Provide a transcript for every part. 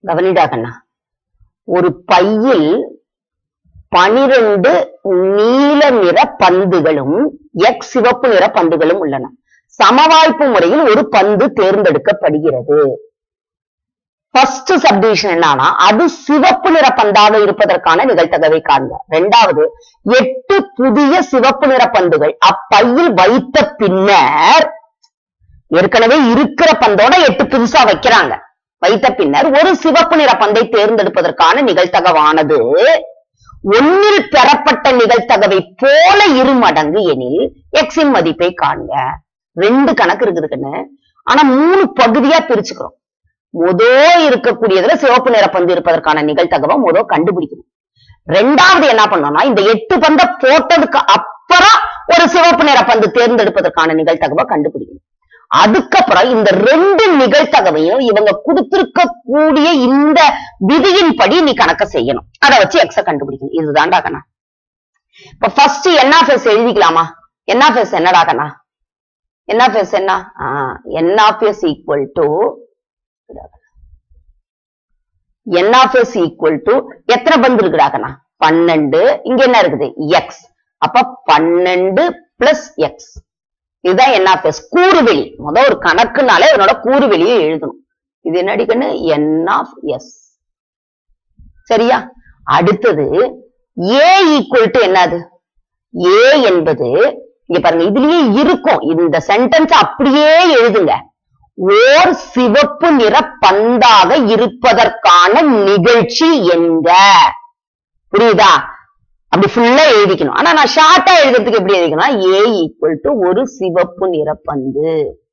கவனிடா கண்ணா ஒரு பையில் பனிரெண்டு நீல நிற பந்துகளும் எக்ஸ் சிவப்பு நிற பந்துகளும் உள்ளன சமவாய்ப்பு முறையில் ஒரு பந்து தேர்ந்தெடுக்கப்படுகிறது ஃபர்ஸ்ட் சப்டிவிஷன் என்னன்னா அது சிவப்பு நிற பந்தாக இருப்பதற்கான நிகழ்த்தகவை காண்க ரெண்டாவது எட்டு புதிய சிவப்பு நிற பந்துகள் அப்பையில் வைத்த பின்னர் ஏற்கனவே இருக்கிற பந்தோட எட்டு புதுசா வைக்கிறாங்க வைத்த பின்னர் ஒரு சிவப்பு நிற பந்தை தேர்ந்தெடுப்பதற்கான நிகழ்த்தகவானது ஒன்னில் பெறப்பட்ட நிகழ்த்தகவை போல இரு மடங்கு எனில் எக்ஸின் மதிப்பை காண்க ரெண்டு கணக்கு இருக்குது கண்ணு ஆனா மூணு பகுதியா பிரிச்சுக்கிறோம் முதோ இருக்கக்கூடியதுல சிவப்பு நிற பந்து இருப்பதற்கான நிகழ்த்தகவை முதோ கண்டுபிடிக்கணும் ரெண்டாவது என்ன பண்ணோம்னா இந்த எட்டு பந்தை போட்டதுக்கு அப்புறம் ஒரு சிவப்பு நிற பந்து தேர்ந்தெடுப்பதற்கான நிகழ்த்தகவை கண்டுபிடிக்கணும் அதுக்கப்புறம் இந்த ரெண்டு நிகழ்த்தகவையும் இவங்க கொடுத்திருக்க கூடிய இந்த விதியின்படி நீ கணக்க செய்யணும் அதை வச்சு எக்ஸ கண்டுபிடிக்கணும் இதுதான்டா கண்ணா இப்ப ஃபர்ஸ்ட் என் ஆஃப் எஸ் எழுதிக்கலாமா என் ஆஃப் எஸ் என்னடா கண்ணா என் ஆஃப் எஸ் என்ன N of S equal to N of S equal to எத்தனை பந்து இருக்குடா கண்ணா பன்னெண்டு இங்க என்ன இருக்குது எக்ஸ் அப்ப பன்னெண்டு பிளஸ் எக்ஸ் இதுதான் என் ஆஃப் எஸ் கூறுவெளி முத ஒரு கணக்குனாலே அதனோட கூறுவெளியை எழுதணும் இது என்னடி கண்ணு என் ஆஃப் எஸ் சரியா அடுத்தது ஏ ஈக்குவல் டு என்னது ஏ என்பது இங்க பாருங்க இதுலயே இருக்கும் இந்த சென்டென்ஸ் அப்படியே எழுதுங்க ஓர் சிவப்பு நிற பந்தாக இருப்பதற்கான நிகழ்ச்சி என்க புரியுதா அப்படி ஃபுல்லா எழுதிக்கணும் ஆனா நான் ஷார்ட்டா எழுதுறதுக்கு எப்படி எழுதிக்கணும் ஏ ஈக்குவல் டு ஒரு சிவப்பு நிற பந்து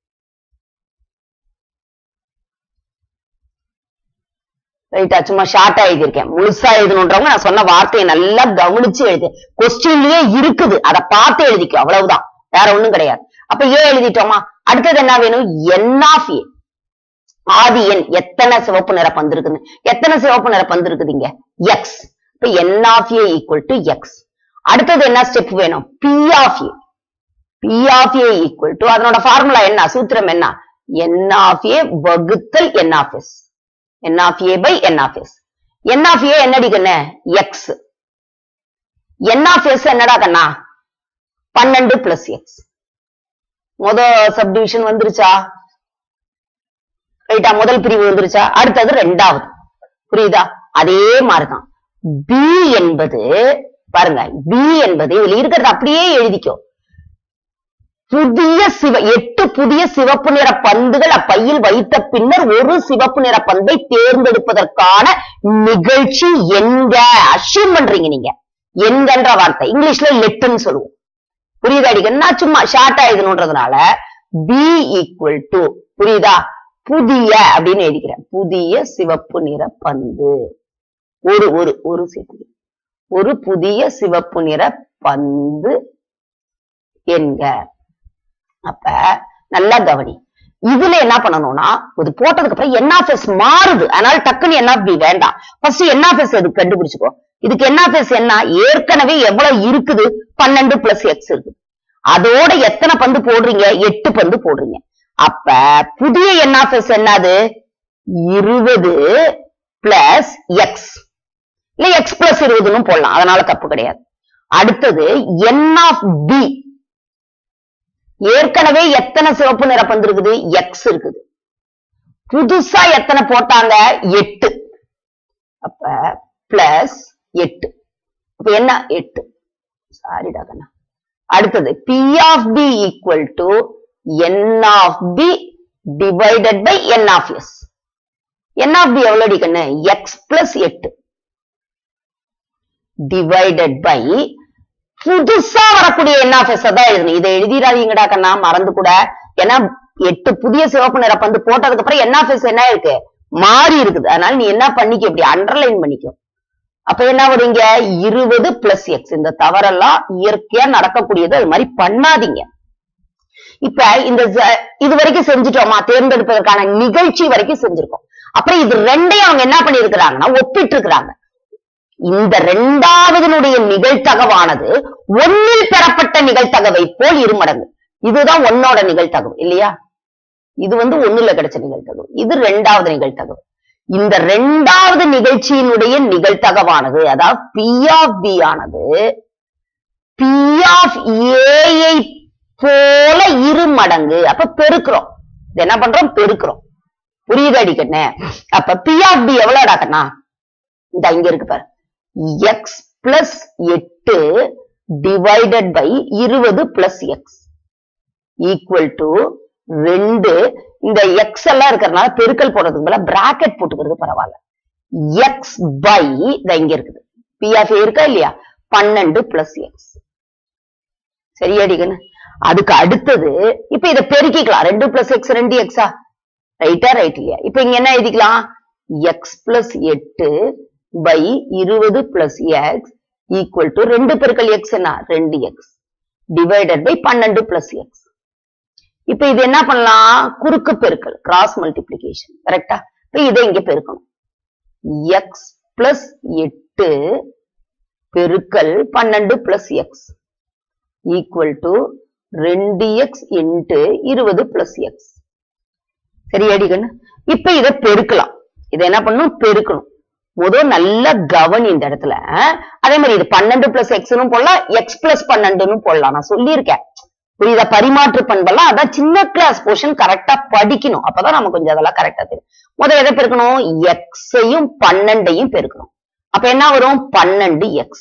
ரைட்டா சும்மா ஷார்ட்டா எழுதியிருக்கேன் முழுசா எழுதணுன்றவங்க நான் சொன்ன வார்த்தையை நல்லா கவனிச்சு எழுது கொஸ்டின்லயே இருக்குது அதை பார்த்து எழுதிக்கோ அவ்வளவுதான் வேற ஒண்ணும் கிடையாது அப்ப ஏ எழுதிட்டோமா அடுத்தது என்ன வேணும் என் ஆஃப் ஏ ஆதி எண் எத்தனை சிவப்பு நிற பந்து இருக்குன்னு எத்தனை சிவப்பு நிற பந்து இருக்குது இங்க எக்ஸ் இப்ப N of A equal to X அடுத்தது என்ன ஸ்டெப் வேணும் P of A P of A equal to அதனோட ஃபார்முலா என்ன சூத்திரம் என்ன என் ஆஃப் ஏ வகுத்தல் N of S N of A by N of S N of A என்னடி கண்ணு எக்ஸ் என் ஆஃப் எஸ் என்னடா கண்ணா பன்னெண்டு பிளஸ் எக்ஸ் முத சப்டிவிஷன் வந்துருச்சா ரைட்டா முதல் பிரிவு வந்துருச்சா அடுத்தது ரெண்டாவது புரியுதா அதே மாதிரிதான் பி என்பது பாருங்க பி என்பது இதுல இருக்கிறது அப்படியே எழுதிக்கோ புதிய சிவ எட்டு புதிய சிவப்பு நிற பந்துகள் அப்பையில் வைத்த பின்னர் ஒரு சிவப்பு நிற பந்தை தேர்ந்தெடுப்பதற்கான நிகழ்ச்சி எங்க அஷ்யூம் பண்றீங்க நீங்க எங்கன்ற வார்த்தை இங்கிலீஷ்ல லெட்டுன்னு சொல்லுவோம் புரியுதா அடிக்க நான் சும்மா ஷார்ட்டா எழுதணுன்றதுனால பி ஈக்குவல் டு புரியுதா புதிய அப்படின்னு எழுதிக்கிறேன் புதிய சிவப்பு நிற பந்து ஒரு ஒரு ஒரு சேர்த்து ஒரு புதிய சிவப்பு நிற பந்து என்க அப்ப நல்லா கவனி இதுல என்ன பண்ணணும்னா இது போட்டதுக்கு அப்புறம் என்ஆஃப்எஸ் மாறுது அதனால டக்குன்னு என்ஆஃப் வேண்டாம் ஃபர்ஸ்ட் என்ஆஃப்எஸ் எதுக்கு கண்டுபிடிச்சுக்கோ இதுக்கு என்ஆஃப்எஸ் என்ன ஏற்கனவே எவ்வளவு இருக்குது பன்னெண்டு பிளஸ் எக்ஸ் இருக்கு அதோட எத்தனை பந்து போடுறீங்க எட்டு பந்து போடுறீங்க அப்ப புதிய என்ஆஃப்எஸ் என்னது இருபது பிளஸ் எக்ஸ் இல்ல எக்ஸ் பிளஸ் இருபதுன்னு போடலாம் அதனால தப்பு கிடையாது அடுத்தது என் ஆஃப் பி ஏற்கனவே எத்தனை சிவப்பு நிற பந்து இருக்குது எக்ஸ் இருக்குது புதுசா எத்தனை போட்டாங்க எட்டு அப்ப பிளஸ் எட்டு அப்ப என்ன எட்டு சாரிடா கண்ணா அடுத்தது P of B equal to N of B divided by N of S N of B எவ்வளவு கண்ணு எக்ஸ் பிளஸ் எட்டு டிவைடட் பை புதுசா வரக்கூடிய என் ஆஃப் எஸ் தான் எழுதணும் இதை எழுதிடாதீங்கடா கண்ணா மறந்து கூட ஏன்னா எட்டு புதிய சிவப்பு நிற பந்து போட்டதுக்கு அப்புறம் என் ஆஃப் எஸ் என்ன இருக்கு மாறி இருக்குது அதனால நீ என்ன பண்ணிக்க இப்படி அண்டர்லைன் பண்ணிக்கோ அப்ப என்ன வருங்க இருபது பிளஸ் எக்ஸ் இந்த தவறெல்லாம் இயற்கையா நடக்கக்கூடியது அது மாதிரி பண்ணாதீங்க இப்ப இந்த ஜ- இது வரைக்கும் செஞ்சுட்டோமா தேர்ந்தெடுப்பதற்கான நிகழ்ச்சி வரைக்கும் செஞ்சிருக்கோம் அப்புறம் இது ரெண்டையும் அவங்க என்ன பண்ணிருக்கிறாங்கன்னா ஒப்பிட்டு இருக்கிறாங்க இந்த இரண்டாவதனுடைய நிகழ்த்தகவானது ஒன்னில் பெறப்பட்ட நிகழ்த்தகவை போல் இருமடங்கு இதுதான் ஒன்னோட நிகழ்த்தகவு இல்லையா இது வந்து ஒண்ணுல கிடைச்ச நிகழ்த்தகவு இது ரெண்டாவது நிகழ்த்தகவு இந்த ரெண்டாவது நிகழ்ச்சியினுடைய நிகழ்தகவானது அதாவது பி ஆஃப் பி ஆனது பி ஆஃப் ஏஐ போல இரு மடங்கு அப்ப பெருக்கிறோம் இது என்ன பண்றோம் பெருக்கிறோம் புரியுது அடிக்கண்ணே அப்ப பி ஆஃப் பி எவ்வளவு அடாக்கண்ணா இந்த இங்க இருக்கு பாரு எக்ஸ் பிளஸ் எட்டு டிவைடட் பை இருபது பிளஸ் எக்ஸ் ஈக்குவல் டு ரெண்டு இந்த எக்ஸ் எல்லாம் இருக்கிறதுனால பெருக்கல் போடுறதுக்கு பதிலா பிராக்கெட் போட்டுக்கிறது பரவாயில்ல எக்ஸ் பை இந்த இங்க இருக்குது பி ஆஃப் இருக்கா இல்லையா பன்னெண்டு பிளஸ் எக்ஸ் சரியாடிக்கன்னு அதுக்கு அடுத்தது இப்ப இத பெருக்கிக்கலாம் ரெண்டு பிளஸ் எக்ஸ் ரெண்டு எக்ஸா ரைட்டா ரைட் இல்லையா இப்ப இங்க என்ன எழுதிக்கலாம் எக்ஸ் பிளஸ் எட்டு பை இருபது பிளஸ் எக்ஸ் ஈக்குவல் டு ரெண்டு பெருக்கல் எக்ஸ் என்ன ரெண்டு எக்ஸ் டிவைடட் பை பன்னெண்டு பிளஸ் எக்ஸ் இப்ப இது என்ன பண்ணலாம் குறுக்கு பெருக்கல் கிராஸ் மல்டிப்ளிகேஷன் கரெக்டா இப்ப இதை இங்க பெருக்கணும் எக்ஸ் பிளஸ் எட்டு பெருக்கல் பன்னெண்டு பிளஸ் எக்ஸ் ஈக்குவல் டு ரெண்டு எக்ஸ் இன்ட்டு இருபது பிளஸ் எக்ஸ் சரியாடி கண்ணு இப்ப இத பெருக்கலாம் இதை என்ன பண்ணணும் பெருக்கணும் முதல் நல்ல கவனி இந்த இடத்துல அதே மாதிரி இது பன்னெண்டு பிளஸ் எக்ஸ்னும் போடலாம் எக்ஸ் பிளஸ் பன்னெண்டுன்னு போடலாம் நான் சொல்லியிருக்கேன் புரியுதா பரிமாற்று பண்பெல்லாம் அதான் சின்ன கிளாஸ் போர்ஷன் கரெக்டா படிக்கணும் அப்பதான் நம்ம கொஞ்சம் அதெல்லாம் கரெக்டா தெரியும் முதல்ல எதை பெருக்கணும் எக்ஸையும் பன்னெண்டையும் பெருக்கணும் அப்ப என்ன வரும் பன்னெண்டு எக்ஸ்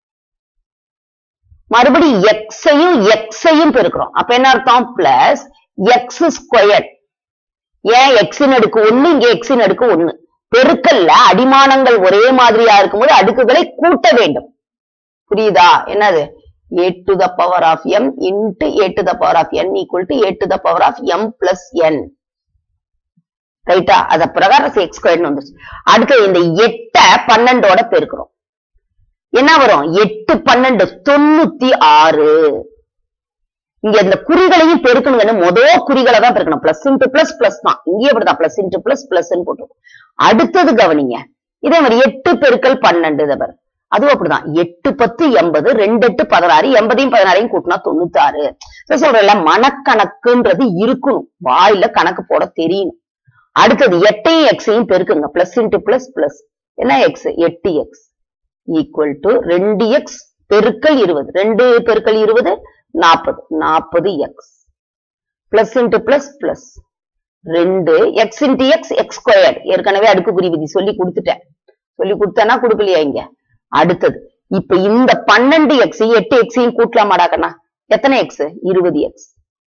மறுபடி எக்ஸையும் எக்ஸையும் பெருக்கிறோம் அப்ப என்ன அர்த்தம் பிளஸ் எக்ஸ் ஸ்கொயர் ஏன் எக்ஸின் அடுக்கு ஒண்ணு இங்க எக்ஸின் அடுக்கு ஒண்ணு பெருக்கல்ல அடிமானங்கள் ஒரே மாதிரியா இருக்கும்போது அடுக்குகளை கூட்ட வேண்டும் புரியுதா என்னது a to the power of m into a to the power of n equal to a to the power of m plus n ரைட்டா அத பிரகாரம் எக்ஸ் ஸ்கொயர்னு வந்துருச்சு அடுத்து இந்த எட்ட பன்னெண்டோட பெருக்கிறோம் என்ன வரும் எட்டு பன்னெண்டு தொண்ணூத்தி ஆறு இங்க இந்த குறிகளையும் பெருக்கணுங்கன்னு மொதல் குறிகளை தான் பெருக்கணும் பிளஸ் இன்ட்டு பிளஸ் பிளஸ் தான் இங்கேயே அப்படிதான் பிளஸ் இன்ட்டு பிளஸ் பிளஸ் போட்டு அடுத்தது கவனிங்க இதே மாதிரி எட்டு பெருக்கல் பன்னெண்டு இதை பாரு அதுவும் அப்படிதான் எட்டு பத்து எண்பது ரெண்டு எட்டு பதினாறு எண்பதையும் பதினாறையும் கூட்டினா தொண்ணூத்தி ஆறு சொல்றேன்ல மனக்கணக்குன்றது இருக்கணும் வாயில கணக்கு போட தெரியணும் அடுத்தது எட்டையும் எக்ஸையும் பெருக்குங்க பிளஸ் இன்ட்டு பிளஸ் பிளஸ் என்ன எக்ஸ் எட்டு எக்ஸ் ஈக்குவல் டு ரெண்டு எக்ஸ் பெருக்கல் இருபது ரெண்டு பெருக்கல் இருபது நாற்பது நாற்பது X plus into plus plus ரெண்டு X into X X square ஏற்கனவே அடுக்குக்குறி விதி சொல்லி கொடுத்துட்டேன் சொல்லி கொடுத்தேன்னா கொடுக்கலையா இங்க அடுத்தது இப்ப இந்த பன்னெண்டு எக்ஸ் எட்டு எக்ஸையும் கூட்டலாமாடாக்கண்ணா எத்தனை எக்ஸ் இருபது எக்ஸ்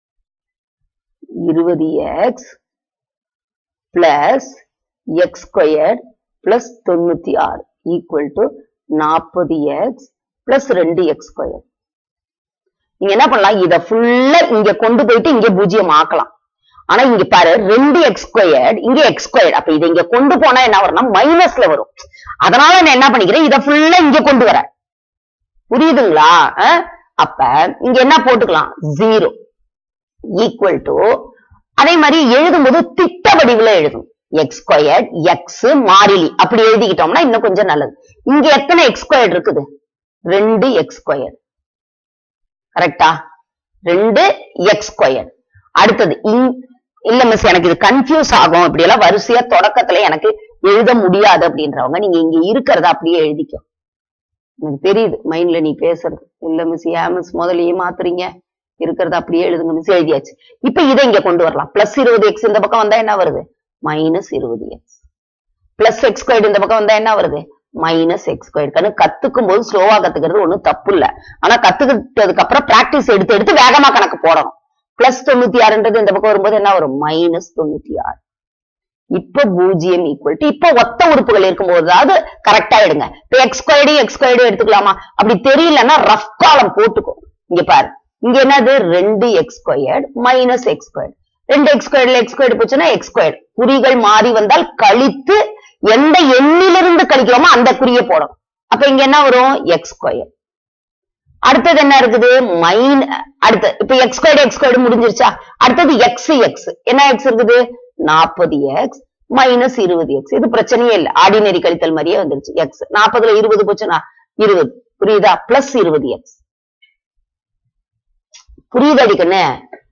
இருபது X plus X square plus தொண்ணூத்தி ஆறு ஈக்குவல் டு நாற்பது எக்ஸ் பிளஸ் ரெண்டு எக்ஸ் ஸ்கொயர் நீங்க என்ன பண்ணலாம் இத ஃபுல்லா இங்க கொண்டு போயிட்டு இங்க பூஜ்ஜியம் ஆக்கலாம் ஆனா இங்க பாரு ரெண்டு எக்ஸ் ஸ்கொயர்ட் இங்க எக்ஸ் ஸ்கொயர்ட் அப்ப இதை இங்க கொண்டு போனா என்ன வரும்னா மைனஸ்ல வரும் அதனால நான் என்ன பண்ணிக்கிறேன் இத ஃபுல்லா இங்க கொண்டு வரேன் புரியுதுங்களா அஹ்? அப்ப இங்க என்ன போட்டுக்கலாம் ஜீரோ ஈக்குவல் டு அதே மாதிரி எழுதும்போது திட்ட வடிவுல எழுதும் எக்ஸ் ஸ்கொயர்ட் எக்ஸ் மாறிலி அப்படி எழுதிக்கிட்டோம்னா இன்னும் கொஞ்சம் நல்லது இங்க எத்தனை எக்ஸ் ஸ்கொயர்ட் இருக்குது ரெண்டு எக்ஸ் ஸ்கொயர் கரெக்டா ரெண்டு எக்ஸ் ஸ்கொயர் அடுத்தது இங்- இல்ல மிஸ் எனக்கு இது கன்ஃபியூஸ் ஆகும் இப்படி எல்லாம் வரிசையா தொடக்கத்துல எனக்கு எழுத முடியாது அப்படின்றவங்க நீங்க இங்க இருக்கிறத அப்படியே எழுதிக்கோ எனக்கு தெரியுது மைண்ட்ல நீ பேசுறது இல்ல மிஸ் ஏன் மிஸ் முதல்ல ஏமாத்துறீங்க இருக்கிறத அப்படியே எழுதுங்க மிஸ் எழுதியாச்சு இப்ப இதை இங்க கொண்டு வரலாம் பிளஸ் இருபது எக்ஸ் இந்த பக்கம் வந்தா என்ன வருது மைனஸ் இருபது எக்ஸ் பிளஸ் எக்ஸ் ஸ்கொயர் இந்த பக்கம் வந்தா என்ன வருது மைனஸ் எக்ஸ் ஸ்கொயர் கண்ணு கத்துக்கும் போது ஸ்லோவா கத்துக்கிறது ஒண்ணும் தப்பு இல்ல ஆனா கத்துக்கிட்டதுக்கு அப்புறம் பிராக்டிஸ் எடுத்து எடுத்து வேகமா கணக்கு போடணும் பிளஸ் தொண்ணூத்தி ஆறுன்றது இந்த பக்கம் வரும்போது என்ன வரும் மைனஸ் தொண்ணூத்தி ஆறு இப்ப பூஜ்ஜியம் ஈக்குவல் டு இப்ப ஒத்த உறுப்புகள் இருக்கும்போதாவது கரெக்டா எடுங்க இப்ப எக்ஸ் ஸ்கொயர்டையும் எக்ஸ் ஸ்கொயர்டையும் எடுத்துக்கலாமா அப்படி தெரியலன்னா ரஃப் காலம் போட்டுக்கோ இங்க பாரு இங்க என்னது ரெண்டு X squared minus X squared ரெண்டு எக்ஸ் ஸ்கொயர்ட்ல எக்ஸ் ஸ்கொயர்ட் போச்சுன்னா எக்ஸ் ஸ்கொயர்ட் குறிகள் மாறி வந்தால் கழித்து எந்த எண்ணிலிருந்து கழிக்கிறோமோ அந்த குறியை போடணும் அப்ப இங்க என்ன வரும் எக்ஸ் ஸ்கொயர் அடுத்தது என்ன இருக்குது மைன் அடுத்து இப்ப எக்ஸ் ஸ்கொயர்டு எக்ஸ் ஸ்கொயர்டு முடிஞ்சிருச்சா அடுத்தது எக்ஸ் எக்ஸ் என்ன எக்ஸ் இருக்குது நாற்பது எக்ஸ் மைனஸ் இருபது எக்ஸ் இது பிரச்சனையே இல்ல ஆர்டினரி கழித்தல் மாதிரியே வந்துருச்சு எக்ஸ் நாற்பதுல இருபது போச்சுன்னா இருபது புரியுதா பிளஸ் இருபது எக்ஸ் புரியுது அடிக்கண்ணே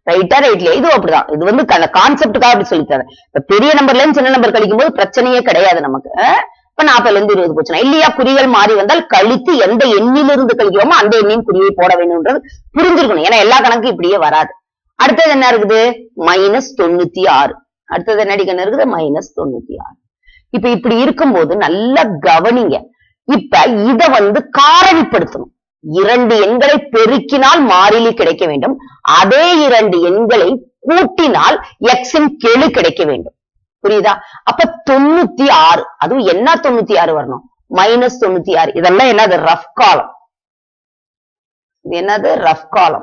ரைட்டா ரைட்லயா இது அப்படிதான் இது வந்து அந்த கான்செப்டுக்காக அப்படி சொல்லி தரேன் இப்ப பெரிய நம்பர்ல இருந்து சின்ன நம்பர் கழிக்கும் போது பிரச்சனையே கிடையாது நமக்கு அஹ் இப்ப நாற்பதுல இருந்து இருபது போச்சுனா இல்லையா குறிகள் மாறி வந்தால் கழித்து எந்த எண்ணிலிருந்து கழிக்கிறோமோ அந்த எண்ணின் குறியை போட வேண்டும்ன்றது புரிஞ்சிருக்கணும் ஏன்னா எல்லா கணக்கும் இப்படியே வராது அடுத்தது என்ன இருக்குது மைனஸ் தொண்ணூத்தி ஆறு அடுத்தது என்ன அடிக்கணும் இருக்குது மைனஸ் தொண்ணூத்தி ஆறு இப்ப இப்படி இருக்கும்போது நல்லா கவனிங்க இப்ப இத வந்து காரணிப்படுத்தணும் இரண்டு எண்களை பெருக்கினால் மாறிலி கிடைக்க வேண்டும் அதே இரண்டு எண்களை கூட்டினால் எக்ஸின் கெழு கிடைக்க வேண்டும் புரியுதா அப்ப தொண்ணூத்தி ஆறு அதுவும் என்ன தொண்ணூத்தி ஆறு வரணும் மைனஸ் தொண்ணூத்தி ஆறு இதெல்லாம் என்னது ரஃப் காலம் இது என்னது ரஃப் காலம்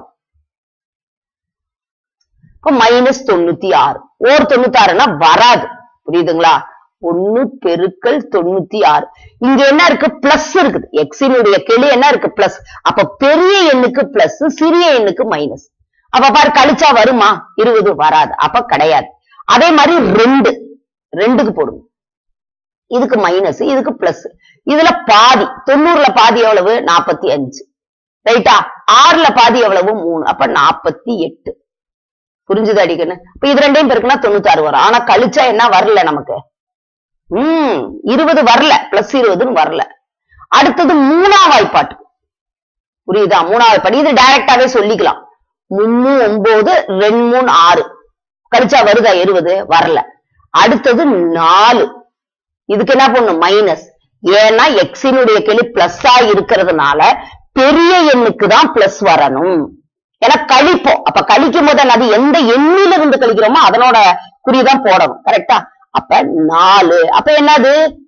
இப்ப மைனஸ் தொண்ணூத்தி ஆறு ஓர் தொண்ணூத்தி ஆறுனா வராது புரியுதுங்களா ஒண்ணு பெருக்கல் தொண்ணூத்தி ஆறு இங்க என்ன இருக்கு பிளஸ் இருக்குது எக்ஸினுடைய கெளி என்ன இருக்கு பிளஸ் அப்ப பெரிய எண்ணுக்கு பிளஸ் சிறிய எண்ணுக்கு மைனஸ் அப்ப பாரு கழிச்சா வருமா இருபது வராது அப்ப கிடையாது அதே மாதிரி ரெண்டு ரெண்டுக்கு போடுங்க இதுக்கு மைனஸ் இதுக்கு பிளஸ் இதுல பாதி தொண்ணூறுல பாதி எவ்வளவு நாற்பத்தி அஞ்சு ரைட்டா ஆறுல பாதி எவ்வளவு மூணு அப்ப நாற்பத்தி எட்டு புரிஞ்சுது அடிக்கணும் இப்ப இது ரெண்டையும் பெருக்குனா தொண்ணூத்தாறு வரும் ஆனா கழிச்சா என்ன வரல நமக்கு உம் இருபது வரல பிளஸ் இருபதுன்னு வரல அடுத்தது மூணாம் வாய்ப்பாட்டு புரியுதா மூணாவது படி இது டைரக்டாவே சொல்லிக்கலாம் மும்மூ ஒன்பது ரெண்டு மூணு ஆறு கழிச்சா வருதா இருபது வரல அடுத்தது நாலு இதுக்கு என்ன பண்ணும் மைனஸ் ஏன்னா எக்ஸினுடைய கெளி பிளஸ்ஸா இருக்கிறதுனால பெரிய எண்ணுக்கு தான் பிளஸ் வரணும் ஏன்னா கழிப்போம் அப்ப கழிக்கும் போது அது எந்த எண்ணில இருந்து கழிக்கிறோமோ அதனோட குறிதான் போடணும் கரெக்டா அப்ப நாலு அப்ப என்னது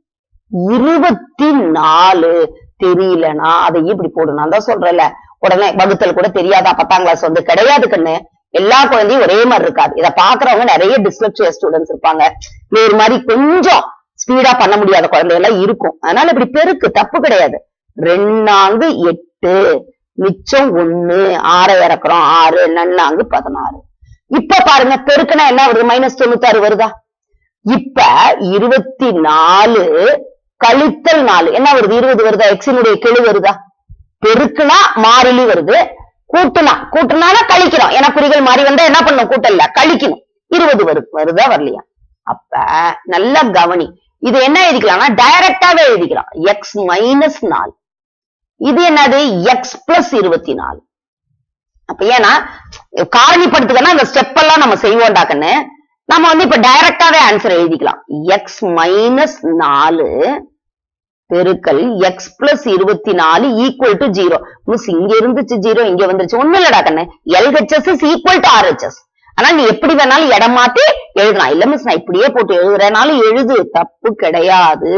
இருபத்தி நாலு தெரியலனா அதை இப்படி போடணும் நான் தான் சொல்றேன்ல உடனே வகுத்தல் கூட தெரியாதா பத்தாம் கிளாஸ் வந்து கிடையாது கண்ணு எல்லா குழந்தையும் ஒரே மாதிரி இருக்காது இத பாக்குறவங்க நிறைய டிஸ்லெக்சியா ஸ்டூடெண்ட்ஸ் இருப்பாங்க நீ ஒரு மாதிரி கொஞ்சம் ஸ்பீடா பண்ண முடியாத குழந்தை எல்லாம் இருக்கும் அதனால இப்படி பெருக்கு தப்பு கிடையாது ரெண்டாங்கு எட்டு மிச்சம் ஒண்ணு ஆறை இறக்குறோம் ஆறு நன்னாங்கு பதினாறு இப்ப பாருங்க பெருக்குனா என்ன வருது மைனஸ் தொண்ணூத்தாறு வருதா இப்ப இருபத்தி நாலு கழித்தல் நாலு என்ன வருது இருபது வருதா எக்ஸினுடைய கெழு வருதா பெருக்குனா மாறிலி வருது கூட்டுனா கூட்டுனால கழிக்கிறோம் ஏன்னா குறிகள் மாறி வந்தா என்ன பண்ணும் கூட்டல்ல கழிக்கணும் இருபது வரு வருதா வரலையா அப்ப நல்லா கவனி இது என்ன எழுதிக்கலாம்னா டைரக்டாவே எழுதிக்கலாம் எக்ஸ் மைனஸ் நாலு இது என்னது எக்ஸ் பிளஸ் இருபத்தி நாலு அப்ப ஏன்னா காரணிப்படுத்துக்கன்னா அந்த ஸ்டெப் எல்லாம் நம்ம செய்வோம்டாக்கன்னு நம்ம வந்து இப்ப டைரக்டாவே ஆன்சர் எழுதிக்கலாம் எக்ஸ் மைனஸ் நாலு பெருக்கல் எக்ஸ் பிளஸ் இருபத்தி நாலு ஈக்குவல் டு ஜீரோ மிஸ் இங்க இருந்துச்சு ஜீரோ இங்க வந்துருச்சு ஒண்ணு இல்லடா கண்ணு LHS is equal to RHS ஆனா நீ எப்படி வேணாலும் இடம் மாத்தி எழுதலாம் இல்ல மிஸ் நான் இப்படியே போட்டு எழுதுறேனாலும் எழுது தப்பு கிடையாது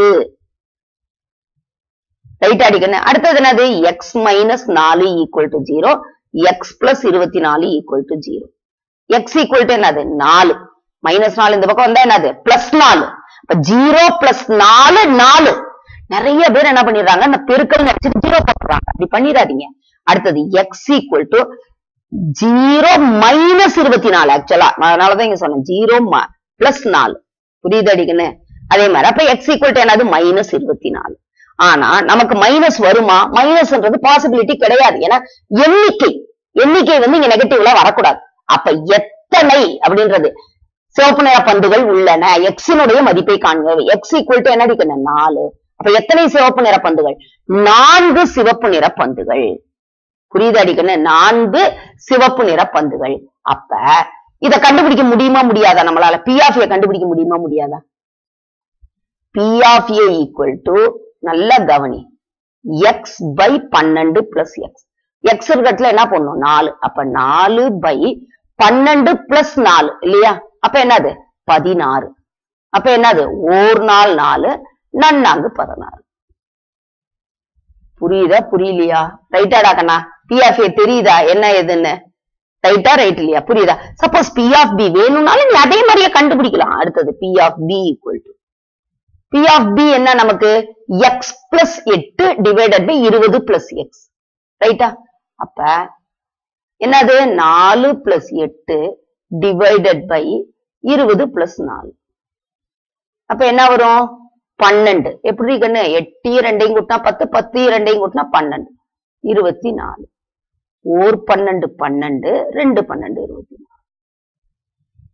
ரைட் அடிக்கணும் அடுத்தது என்னது எக்ஸ் மைனஸ் நாலு equal to zero X plus இருபத்தி நாலு equal to zero X equal to என்னது நாலு மைனஸ் நாலு இந்த பக்கம் வந்தா என்னது பிளஸ் நாலு இப்ப ஜீரோ பிளஸ் நாலு நாலு நிறைய பேர் என்ன பண்ணிடுறாங்க இந்த பெருக்கல் நினைச்சு ஜீரோ போட்டுறாங்க அப்படி பண்ணிடாதீங்க அடுத்தது X equal to zero minus இருபத்தி நாலு ஆக்சுவலா அதனாலதான் இங்க சொன்னேன் ஜீரோ பிளஸ் நாலு புரியுது அடிக்கணும் அதே மாதிரி அப்ப எக்ஸ் ஈக்குவல் டு என்னது மைனஸ் இருபத்தி நாலு ஆனா நமக்கு மைனஸ் வருமா மைனஸ்ன்றது பாசிபிலிட்டி கிடையாது ஏன்னா எண்ணிக்கை எண்ணிக்கை வந்து இங்க நெகட்டிவ்ல வரக்கூடாது அப்ப எத்தனை அப்படின்றது சிவப்பு நிற பந்துகள் உள்ளன எக்ஸினுடைய மதிப்பை காண்க எக்ஸ் ஈக்குவல் டு என்ன அடிக்கணும் நாலு அப்ப எத்தனை சிவப்பு நிற பந்துகள் நான்கு சிவப்பு நிற பந்துகள் புரியுது அடிக்கணும் நான்கு சிவப்பு நிற பந்துகள் அப்ப இத கண்டுபிடிக்க முடியுமா முடியாதா நம்மளால பி ஆஃப் ஏ கண்டுபிடிக்க முடியுமா முடியாதா P of A equal to நல்ல கவனி எக்ஸ் பை பன்னெண்டு பிளஸ் எக்ஸ் எக்ஸ் இருக்கிறதுல என்ன பண்ணும் நாலு அப்ப நாலு பை பன்னெண்டு பிளஸ் நாலு இல்லையா அப்ப என்னது பதினாறு அப்ப என்னது ஓர் நாள் நாலு நன்னாங்கு பதினாறு புரியுதா புரியலையா ரைட்டாடா கண்ணா பிஎஃப்ஏ தெரியுதா என்ன எதுன்னு ரைட்டா ரைட் இல்லையா புரியுதா சப்போஸ் பி ஆஃப் பி வேணும்னாலும் நீ அதே மாதிரியே கண்டுபிடிக்கலாம் அடுத்தது P of B equal to P of B என்ன நமக்கு எக்ஸ் பிளஸ் எட்டு டிவைடட் பை இருபது பிளஸ் எக்ஸ் ரைட்டா அப்ப என்னது நாலு பிளஸ் எட்டு டிவைடட் பை இருபது பிளஸ் நாலு அப்ப என்ன வரும் பன்னெண்டு எப்படி கண்ணு எட்டு ரெண்டையும் கூட்டினா பத்து பத்து ரெண்டையும் கூட்டினா பன்னெண்டு இருபத்தி நாலு ஓர் பன்னெண்டு பன்னெண்டு ரெண்டு பன்னெண்டு இருபத்தி நாலு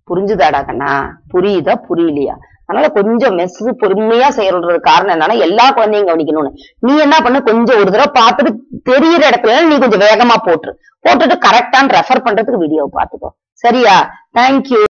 புரிஞ்சுதாடா கண்ணா புரியுதா புரியலையா அதனால கொஞ்சம் மெஸ் பொறுமையா செய்யறது காரணம் என்னன்னா எல்லா குழந்தையும் கவனிக்கணும்னு நீ என்ன பண்ணு கொஞ்சம் ஒரு தடவை பார்த்துட்டு தெரியிற இடத்துல நீ கொஞ்சம் வேகமா போட்டுரு போட்டுட்டு கரெக்டான ரெஃபர் பண்றதுக்கு வீடியோ பாத்துக்கோ சரியா தேங்க்யூ